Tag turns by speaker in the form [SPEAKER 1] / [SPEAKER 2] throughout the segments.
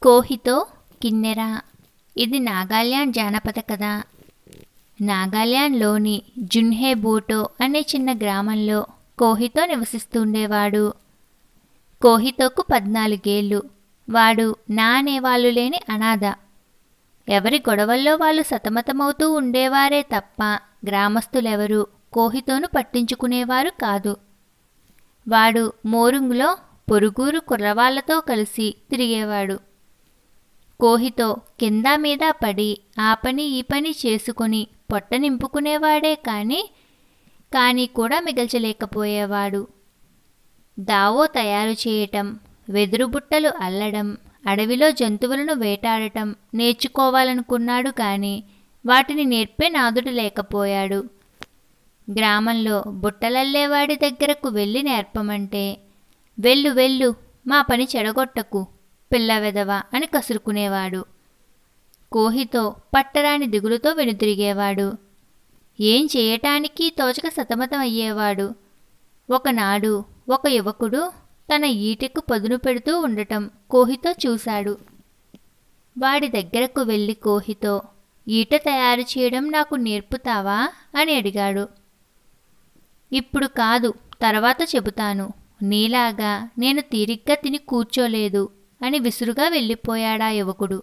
[SPEAKER 1] కోహితో కిన్నెర ఇది నాగాల్యాండ్ జానపద కథ నాగాల్యాండ్లోని జున్హే బూటో అనే చిన్న గ్రామంలో కోహితో నివసిస్తుండేవాడు కోహితోకు పద్నాలుగేళ్ళు వాడు నా అనేవాళ్ళు లేని అనాథ ఎవరి గొడవల్లో వాళ్ళు సతమతమవుతూ ఉండేవారే తప్ప గ్రామస్తులెవరూ కోహితోను పట్టించుకునేవారు కాదు వాడు మోరుంగులో పొరుగురు కుర్రవాళ్లతో కలిసి తిరిగేవాడు కోహితో కింద మీద పడి ఆ పని ఈ పని చేసుకుని పొట్ట నింపుకునేవాడే కానీ కానీ కూడా మిగల్చలేకపోయేవాడు దావో తయారు చేయటం వెదురు బుట్టలు అల్లడం అడవిలో జంతువులను వేటాడటం నేర్చుకోవాలనుకున్నాడు కానీ వాటిని నేర్పే నాదుడు లేకపోయాడు గ్రామంలో బుట్టలల్లేవాడి దగ్గరకు వెళ్ళి నేర్పమంటే వెళ్ళు వెళ్ళు మా పని చెడగొట్టకు పిల్ల వెదవ అని కసురుకునేవాడు కోహితో పట్టరాని దిగులుతో వెనుతిరిగేవాడు ఏం చేయటానికి తోచక సతమతం అయ్యేవాడు ఒకనాడు ఒక యువకుడు తన ఈటెకు పదును పెడుతూ ఉండటం కోహితో చూశాడు వాడి దగ్గరకు వెళ్ళి కోహితో ఈట తయారు చేయడం నాకు నేర్పుతావా అని అడిగాడు ఇప్పుడు కాదు తర్వాత చెబుతాను నీలాగా నేను తీరిగ్గా తిని కూర్చోలేదు అని విసురుగా వెళ్ళిపోయాడా యువకుడు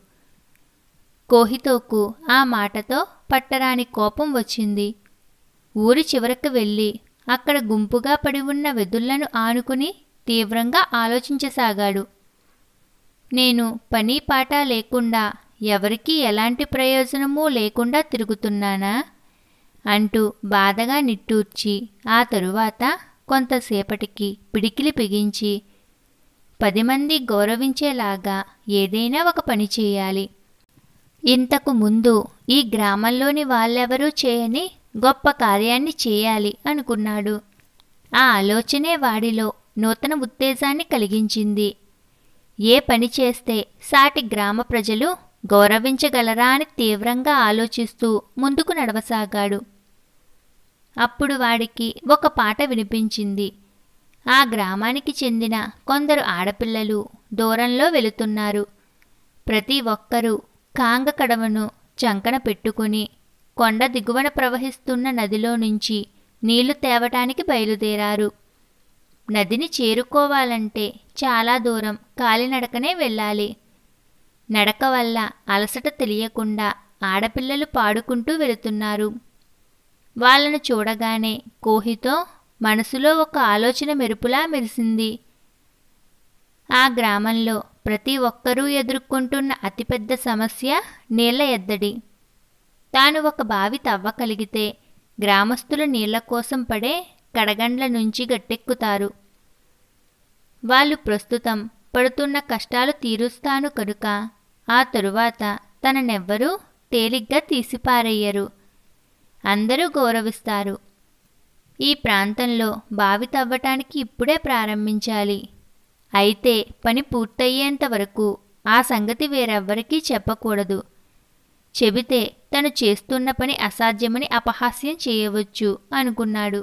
[SPEAKER 1] కోహితోకు ఆ మాటతో పట్టరాని కోపం వచ్చింది ఊరి చివరకు వెళ్ళి అక్కడ గుంపుగా పడి ఉన్న వెదుళ్లను ఆనుకుని తీవ్రంగా ఆలోచించసాగాడు నేను పని పాట లేకుండా ఎవరికీ ఎలాంటి ప్రయోజనమూ లేకుండా తిరుగుతున్నానా అంటూ బాధగా నిట్టూర్చి ఆ తరువాత కొంతసేపటికి పిడికిలి బిగించి పది మంది గౌరవించేలాగా ఏదైనా ఒక పని చేయాలి ఇంతకు ముందు ఈ గ్రామంలోని వాళ్ళెవరూ చేయని గొప్ప కార్యాన్ని చేయాలి అనుకున్నాడు ఆ ఆలోచనే వాడిలో నూతన ఉత్తేజాన్ని కలిగించింది ఏ పని చేస్తే సాటి గ్రామ ప్రజలు గౌరవించగలరా అని తీవ్రంగా ఆలోచిస్తూ ముందుకు నడవసాగాడు అప్పుడు వాడికి ఒక పాట వినిపించింది ఆ గ్రామానికి చెందిన కొందరు ఆడపిల్లలు దూరంలో వెళుతున్నారు ప్రతి ఒక్కరూ కాంగ కడవను చంకన పెట్టుకుని కొండ దిగువన ప్రవహిస్తున్న నదిలో నుంచి నీళ్లు తేవటానికి బయలుదేరారు నదిని చేరుకోవాలంటే చాలా దూరం కాలినడకనే వెళ్ళాలి నడక వల్ల అలసట తెలియకుండా ఆడపిల్లలు పాడుకుంటూ వెళుతున్నారు వాళ్ళను చూడగానే కోహితో మనసులో ఒక ఆలోచన మెరుపులా మెరిసింది ఆ గ్రామంలో ప్రతి ఒక్కరూ ఎదుర్కొంటున్న అతిపెద్ద సమస్య నీళ్ల ఎద్దడి తాను ఒక బావి తవ్వగలిగితే గ్రామస్తులు నీళ్ల కోసం పడే కడగండ్ల నుంచి గట్టెక్కుతారు వాళ్ళు ప్రస్తుతం పడుతున్న కష్టాలు తీరుస్తాను కనుక ఆ తరువాత తననెవ్వరూ తేలిగ్గా తీసిపారేయరు అందరూ గౌరవిస్తారు ఈ ప్రాంతంలో బావి తవ్వటానికి ఇప్పుడే ప్రారంభించాలి అయితే పని పూర్తయ్యేంత వరకు ఆ సంగతి వేరెవ్వరికీ చెప్పకూడదు చెబితే తను చేస్తున్న పని అసాధ్యమని అపహాస్యం చేయవచ్చు అనుకున్నాడు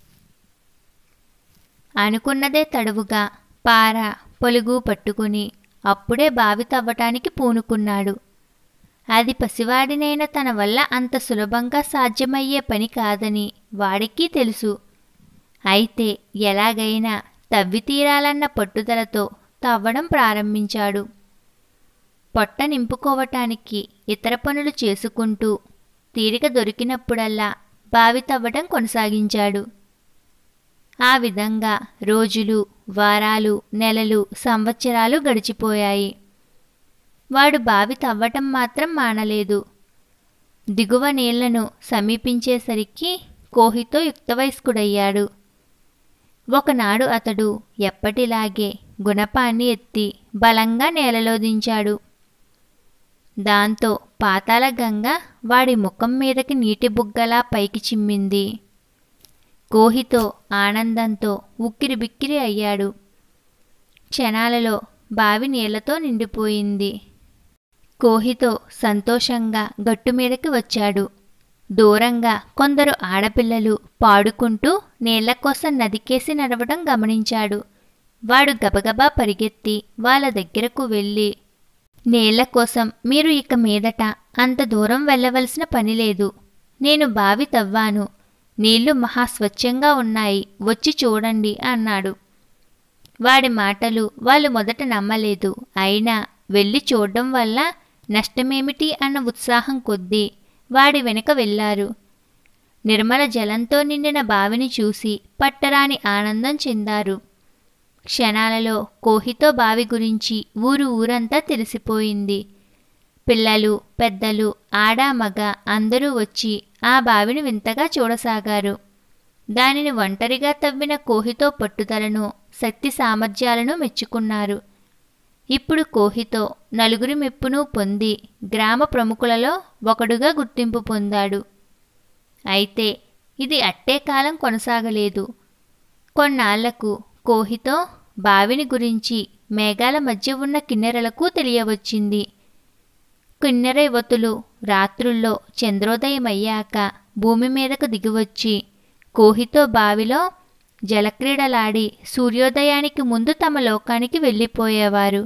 [SPEAKER 1] అనుకున్నదే తడువుగా పార పొలుగు పట్టుకుని అప్పుడే బావి తవ్వటానికి పూనుకున్నాడు అది పసివాడినైన తన వల్ల అంత సులభంగా సాధ్యమయ్యే పని కాదని వాడికి తెలుసు అయితే ఎలాగైనా తవ్వి తీరాలన్న పట్టుదలతో తవ్వడం ప్రారంభించాడు పొట్ట నింపుకోవటానికి ఇతర పనులు చేసుకుంటూ తీరిక దొరికినప్పుడల్లా బావి తవ్వడం కొనసాగించాడు ఆ విధంగా రోజులు వారాలు నెలలు సంవత్సరాలు గడిచిపోయాయి వాడు బావి తవ్వటం మాత్రం మానలేదు దిగువ నీళ్లను సమీపించేసరికి కోహితో యుక్తవయస్కుడయ్యాడు ఒకనాడు అతడు ఎప్పటిలాగే గుణపాన్ని ఎత్తి బలంగా నేలలో దించాడు దాంతో పాతాల గంగ వాడి ముఖం మీదకి నీటి బుగ్గలా పైకి చిమ్మింది కోహితో ఆనందంతో ఉక్కిరి బిక్కిరి అయ్యాడు క్షణాలలో బావి నీళ్లతో నిండిపోయింది కోహితో సంతోషంగా గట్టు మీదకి వచ్చాడు దూరంగా కొందరు ఆడపిల్లలు పాడుకుంటూ నీళ్ల కోసం నదికేసి నడవడం గమనించాడు వాడు గబగబా పరిగెత్తి వాళ్ళ దగ్గరకు వెళ్ళి నీళ్ల కోసం మీరు ఇక మీదట అంత దూరం వెళ్ళవలసిన పని లేదు నేను బావి తవ్వాను నీళ్లు మహా స్వచ్ఛంగా ఉన్నాయి వచ్చి చూడండి అన్నాడు వాడి మాటలు వాళ్ళు మొదట నమ్మలేదు అయినా వెళ్ళి చూడడం వల్ల నష్టమేమిటి అన్న ఉత్సాహం కొద్దీ వాడి వెనుక వెళ్ళారు నిర్మల జలంతో నిండిన బావిని చూసి పట్టరాని ఆనందం చెందారు క్షణాలలో కోహితో బావి గురించి ఊరు ఊరంతా తెలిసిపోయింది పిల్లలు పెద్దలు ఆడ మగ అందరూ వచ్చి ఆ బావిని వింతగా చూడసాగారు దానిని ఒంటరిగా తవ్విన కోహితో పట్టుదలను శక్తి సామర్థ్యాలను మెచ్చుకున్నారు ఇప్పుడు కోహితో నలుగురి మెప్పును పొంది గ్రామ ప్రముఖులలో ఒకడుగా గుర్తింపు పొందాడు అయితే ఇది అట్టే కాలం కొనసాగలేదు కొన్నాళ్లకు కోహితో బావిని గురించి మేఘాల మధ్య ఉన్న కిన్నెరలకు తెలియవచ్చింది కిన్నెర యువతులు రాత్రుల్లో చంద్రోదయమయ్యాక భూమి మీదకు దిగివచ్చి కోహితో బావిలో జలక్రీడలాడి సూర్యోదయానికి ముందు తమ లోకానికి వెళ్ళిపోయేవారు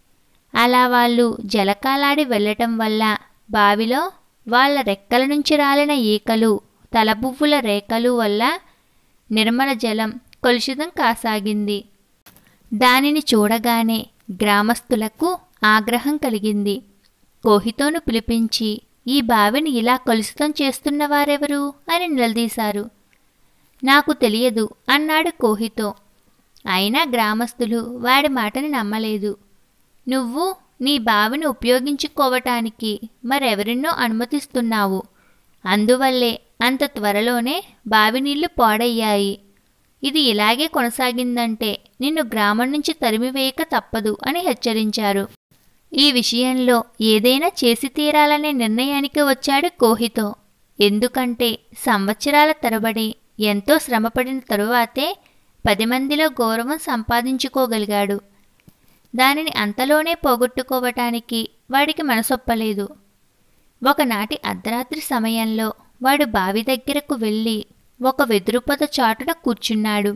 [SPEAKER 1] అలా వాళ్ళు జలకాలాడి వెళ్ళటం వల్ల బావిలో వాళ్ళ రెక్కల నుంచి రాలిన ఈకలు తలపువ్వుల రేఖలు వల్ల నిర్మల జలం కలుషితం కాసాగింది దానిని చూడగానే గ్రామస్తులకు ఆగ్రహం కలిగింది కోహితోను పిలిపించి ఈ బావిని ఇలా కలుషితం చేస్తున్నవారెవరు అని నిలదీశారు నాకు తెలియదు అన్నాడు కోహితో అయినా గ్రామస్తులు వాడి మాటని నమ్మలేదు నువ్వు నీ బావిని ఉపయోగించుకోవటానికి మరెవరినో అనుమతిస్తున్నావు అందువల్లే అంత త్వరలోనే బావి నీళ్లు పాడయ్యాయి ఇది ఇలాగే కొనసాగిందంటే నిన్ను గ్రామం నుంచి తరిమివేయక తప్పదు అని హెచ్చరించారు ఈ విషయంలో ఏదైనా చేసి తీరాలనే నిర్ణయానికి వచ్చాడు కోహితో ఎందుకంటే సంవత్సరాల తరబడి ఎంతో శ్రమపడిన తరువాతే పది మందిలో గౌరవం సంపాదించుకోగలిగాడు దానిని అంతలోనే పోగొట్టుకోవటానికి వాడికి మనసొప్పలేదు ఒకనాటి అర్ధరాత్రి సమయంలో వాడు బావి దగ్గరకు వెళ్ళి ఒక వెదురుపొద చాటున కూర్చున్నాడు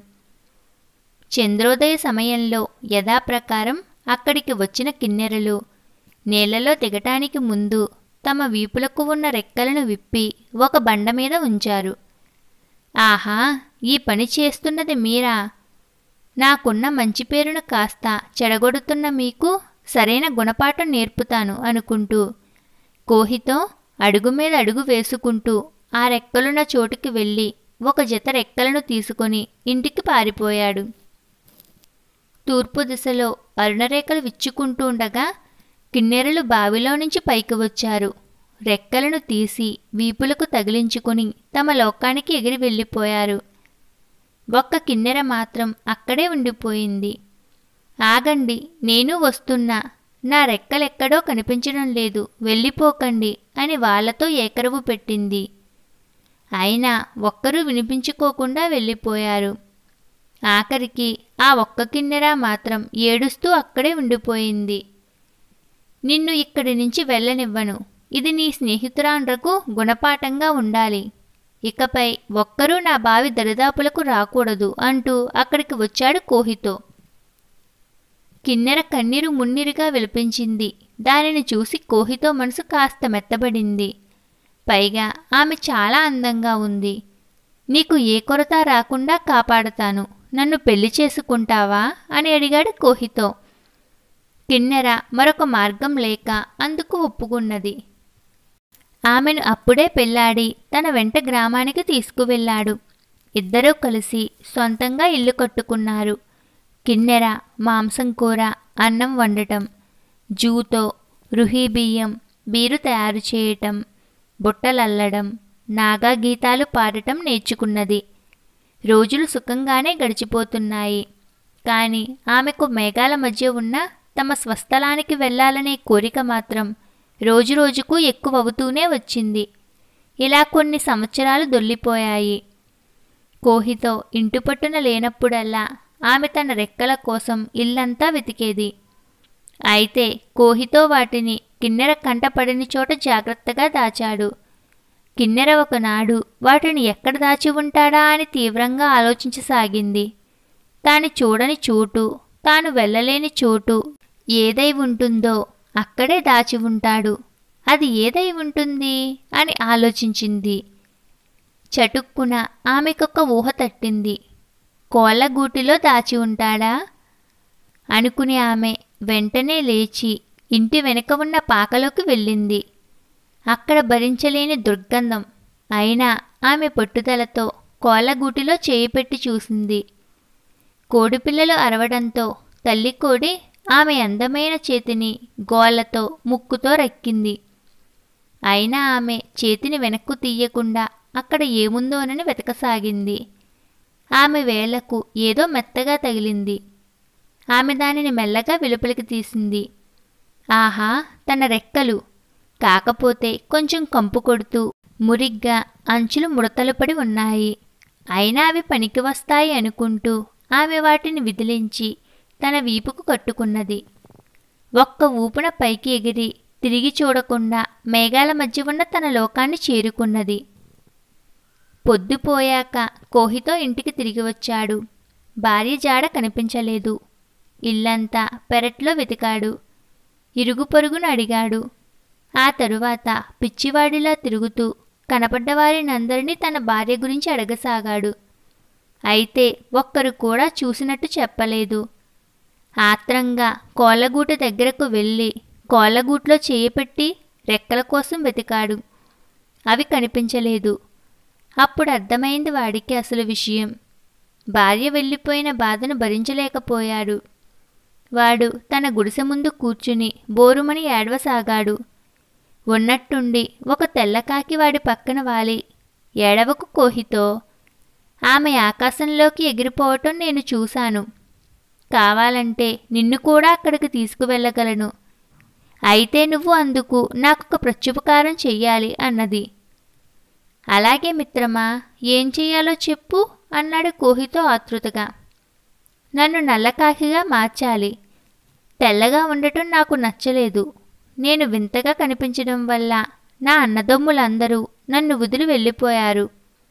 [SPEAKER 1] చంద్రోదయ సమయంలో యథాప్రకారం అక్కడికి వచ్చిన కిన్నెరలు నీళ్లలో దిగటానికి ముందు తమ వీపులకు ఉన్న రెక్కలను విప్పి ఒక బండ మీద ఉంచారు ఆహా ఈ పని చేస్తున్నది మీరా నాకున్న మంచి పేరును కాస్త చెడగొడుతున్న మీకు సరైన గుణపాఠం నేర్పుతాను అనుకుంటూ కోహితో అడుగు మీద అడుగు వేసుకుంటూ ఆ రెక్కలున్న చోటుకి వెళ్ళి ఒక జత రెక్కలను తీసుకొని ఇంటికి పారిపోయాడు తూర్పు దిశలో అరుణరేఖలు విచ్చుకుంటూ ఉండగా కిన్నెరలు బావిలో నుంచి పైకి వచ్చారు రెక్కలను తీసి వీపులకు తగిలించుకుని తమ లోకానికి ఎగిరి వెళ్ళిపోయారు ఒక్క కిన్నెర మాత్రం అక్కడే ఉండిపోయింది ఆగండి నేను వస్తున్నా నా రెక్కలెక్కడో కనిపించడం లేదు వెళ్ళిపోకండి అని వాళ్లతో ఏకరవు పెట్టింది అయినా ఒక్కరూ వినిపించుకోకుండా వెళ్ళిపోయారు ఆఖరికి ఆ ఒక్క కిన్నెర మాత్రం ఏడుస్తూ అక్కడే ఉండిపోయింది నిన్ను ఇక్కడి నుంచి వెళ్ళనివ్వను ఇది నీ స్నేహితురాండ్రకు గుణపాఠంగా ఉండాలి ఇకపై ఒక్కరూ నా బావి దరిదాపులకు రాకూడదు అంటూ అక్కడికి వచ్చాడు కోహితో కిన్నెర కన్నీరు మున్నీరుగా విలిపించింది దానిని చూసి కోహితో మనసు కాస్త మెత్తబడింది పైగా ఆమె చాలా అందంగా ఉంది నీకు ఏ కొరత రాకుండా కాపాడతాను నన్ను పెళ్లి చేసుకుంటావా అని అడిగాడు కోహితో కిన్నెర మరొక మార్గం లేక అందుకు ఒప్పుకున్నది ఆమెను అప్పుడే పెళ్లాడి తన వెంట గ్రామానికి తీసుకువెళ్ళాడు ఇద్దరూ కలిసి సొంతంగా ఇల్లు కట్టుకున్నారు కిన్నెర మాంసం కూర అన్నం వండటం జూతో రుహీ బియ్యం బీరు తయారు చేయటం బుట్టలల్లడం నాగా గీతాలు పాడటం నేర్చుకున్నది రోజులు సుఖంగానే గడిచిపోతున్నాయి కానీ ఆమెకు మేఘాల మధ్య ఉన్న తమ స్వస్థలానికి వెళ్ళాలనే కోరిక మాత్రం రోజురోజుకు ఎక్కువవుతూనే వచ్చింది ఇలా కొన్ని సంవత్సరాలు దొల్లిపోయాయి కోహితో ఇంటిపట్టున లేనప్పుడల్లా ఆమె తన రెక్కల కోసం ఇల్లంతా వెతికేది అయితే కోహితో వాటిని కిన్నెర కంటపడని చోట జాగ్రత్తగా దాచాడు కిన్నెర ఒకనాడు వాటిని ఎక్కడ దాచి ఉంటాడా అని తీవ్రంగా ఆలోచించసాగింది తాను చూడని చోటు తాను వెళ్ళలేని చోటు ఏదై ఉంటుందో అక్కడే దాచి ఉంటాడు అది ఏదై ఉంటుంది అని ఆలోచించింది చటుక్కున ఆమెకొక ఊహ తట్టింది కోళ్ళగూటిలో దాచి ఉంటాడా అనుకుని ఆమె వెంటనే లేచి ఇంటి వెనుక ఉన్న పాకలోకి వెళ్ళింది అక్కడ భరించలేని దుర్గంధం అయినా ఆమె పట్టుదలతో కోళ్ళగూటిలో చేయి పెట్టి చూసింది కోడిపిల్లలు అరవడంతో తల్లి కోడి ఆమె అందమైన చేతిని గోళ్లతో ముక్కుతో రక్కింది అయినా ఆమె చేతిని వెనక్కు తీయకుండా అక్కడ ఏముందోనని వెతకసాగింది ఆమె వేళ్లకు ఏదో మెత్తగా తగిలింది ఆమె దానిని మెల్లగా వెలుపలికి తీసింది ఆహా తన రెక్కలు కాకపోతే కొంచెం కంపు కొడుతూ మురిగ్గా అంచులు ముడతలు పడి ఉన్నాయి అయినా అవి పనికి వస్తాయి అనుకుంటూ ఆమె వాటిని విదిలించి తన వీపుకు కట్టుకున్నది ఒక్క ఊపున పైకి ఎగిరి తిరిగి చూడకుండా మేఘాల మధ్య ఉన్న తన లోకాన్ని చేరుకున్నది పొద్దుపోయాక కోహితో ఇంటికి తిరిగి వచ్చాడు భార్య జాడ కనిపించలేదు ఇల్లంతా పెరట్లో వెతికాడు ఇరుగు పొరుగును అడిగాడు ఆ తరువాత పిచ్చివాడిలా తిరుగుతూ కనపడ్డవారినందరినీ తన భార్య గురించి అడగసాగాడు అయితే ఒక్కరు కూడా చూసినట్టు చెప్పలేదు ఆత్రంగా కోళ్ళగూట దగ్గరకు వెళ్ళి కోళ్ళగూట్లో చేయపెట్టి రెక్కల కోసం వెతికాడు అవి కనిపించలేదు అప్పుడు అర్థమైంది వాడికి అసలు విషయం భార్య వెళ్ళిపోయిన బాధను భరించలేకపోయాడు వాడు తన గుడిసె ముందు కూర్చుని బోరుమని ఏడవసాగాడు ఉన్నట్టుండి ఒక తెల్లకాకి వాడి పక్కన వాలి ఏడవకు కోహితో ఆమె ఆకాశంలోకి ఎగిరిపోవటం నేను చూశాను కావాలంటే నిన్ను కూడా అక్కడికి తీసుకువెళ్ళగలను అయితే నువ్వు అందుకు నాకొక ప్రత్యుపకారం చెయ్యాలి అన్నది అలాగే మిత్రమా ఏం చెయ్యాలో చెప్పు అన్నాడు కోహితో ఆతృతగా నన్ను నల్లకాకిగా మార్చాలి తెల్లగా ఉండటం నాకు నచ్చలేదు నేను వింతగా కనిపించడం వల్ల నా అన్నదమ్ములందరూ నన్ను వదిలి వెళ్ళిపోయారు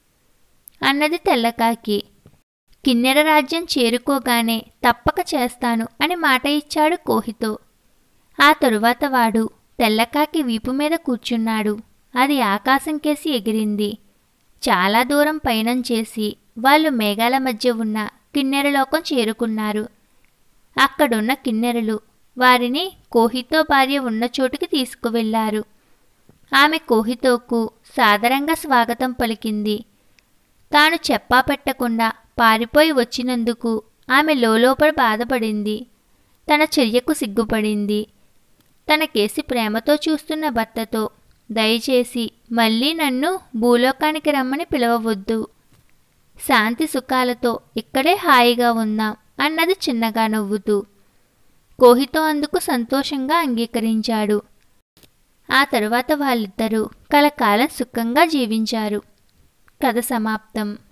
[SPEAKER 1] అన్నది తెల్లకాకి కిన్నెర రాజ్యం చేరుకోగానే తప్పక చేస్తాను అని మాట ఇచ్చాడు కోహితో ఆ తరువాత వాడు తెల్లకాకి వీపు మీద కూర్చున్నాడు అది ఆకాశం కేసి ఎగిరింది చాలా దూరం పయనం చేసి వాళ్ళు మేఘాల మధ్య ఉన్న కిన్నెరలోకం చేరుకున్నారు అక్కడున్న కిన్నెరలు వారిని కోహితో భార్య ఉన్న చోటుకి తీసుకువెళ్లారు ఆమె కోహితోకు సాదరంగా స్వాగతం పలికింది తాను చెప్పా పెట్టకుండా పారిపోయి వచ్చినందుకు ఆమె లోలోపల బాధపడింది తన చర్యకు సిగ్గుపడింది తన కేసి ప్రేమతో చూస్తున్న భర్తతో దయచేసి మళ్ళీ నన్ను భూలోకానికి రమ్మని పిలవవద్దు శాంతి సుఖాలతో ఇక్కడే హాయిగా ఉందాం అన్నది చిన్నగా నవ్వుతూ కోహితో అందుకు సంతోషంగా అంగీకరించాడు ఆ తరువాత వాళ్ళిద్దరూ కలకాలం సుఖంగా జీవించారు కథ సమాప్తం